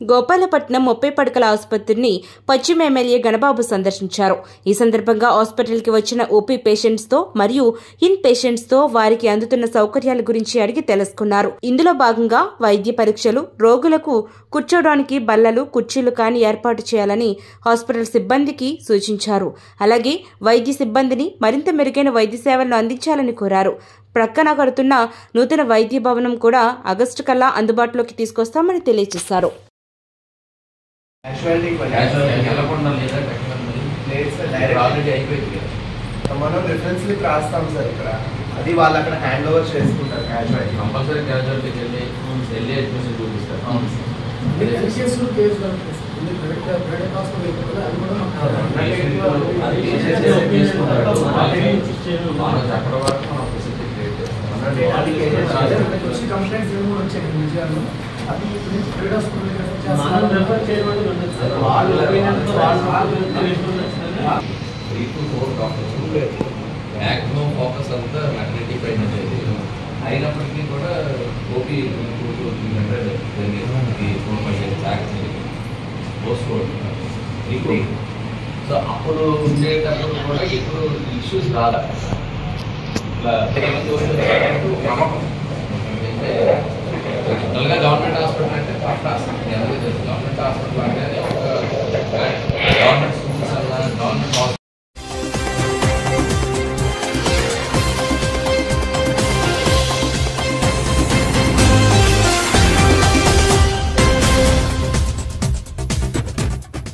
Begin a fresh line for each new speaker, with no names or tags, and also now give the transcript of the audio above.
గోపాలపట్నం ముప్పై పడకల ఆసుపత్రిని పశ్చిమ ఎమ్మెల్యే గణబాబు సందర్శించారు ఈ సందర్భంగా హాస్పిటల్కి వచ్చిన ఓపీ పేషెంట్స్ తో మరియు ఇన్ పేషెంట్స్ తో వారికి అందుతున్న సౌకర్యాల గురించి అడిగి తెలుసుకున్నారు ఇందులో భాగంగా వైద్య పరీక్షలు రోగులకు కూర్చోడానికి బల్లలు కుర్చీలు కాని ఏర్పాటు చేయాలని హాస్పిటల్ సిబ్బందికి సూచించారు అలాగే వైద్య సిబ్బందిని మరింత మెరుగైన వైద్య సేవలను అందించాలని కోరారు ప్రక్కన కడుతున్న నూతన వైద్య భవనం కూడా ఆగస్టు కల్లా అందుబాటులోకి తీసుకొస్తామని తెలియజేశారు
క్యాజువాలిటీ
క్యాజువల్ వెళ్ళకుండా లేదా టెక్నికల్
లేదు సార్ డైరెక్ట్
ఆల్రెడీ అయిపోయింది కదా
మనం రిఫరెన్స్ లిప్ రాస్తాం సార్ ఇక్కడ అది వాళ్ళు అక్కడ హ్యాండ్ ఓవర్ చేసుకుంటారు క్యాజువాలిటీ
కంపల్సరీ క్యాజువాలిటీకి వెళ్ళి వెళ్ళి అడ్మిషన్ చూపిస్తారు
అవును సార్
అది చేసేసి తీసుకుంటారు. వాళ్ళకి మనం చెప్పడం వరకు మనం ఫెసిలిటీ క్రియేట్
మనం రెఫర్ చేయమని ఉండదు సార్ వాళ్ళు ఒపీనియన్తో వాళ్ళు
three to four doctors maximum focus అంతా మెటర్నిటీ పైన ఉండేది అయినప్పటికీ కూడా OP two to three hundred జరిగింది ఫోర్ పర్సెంట్ ట్యాక్స్ పోస్ట్ ఇప్పుడు సో అప్పుడు ఉండేటప్పుడు కూడా ఎక్కువ ఇష్యూస్ రాలే ఇట్లా నమ్మకం అంటే జనరల్గా గవర్నమెంట్ హాస్పిటల్ అంటే ఫస్ట్ హాస్పిటల్ గవర్నమెంట్ హాస్పిటల్ అంటే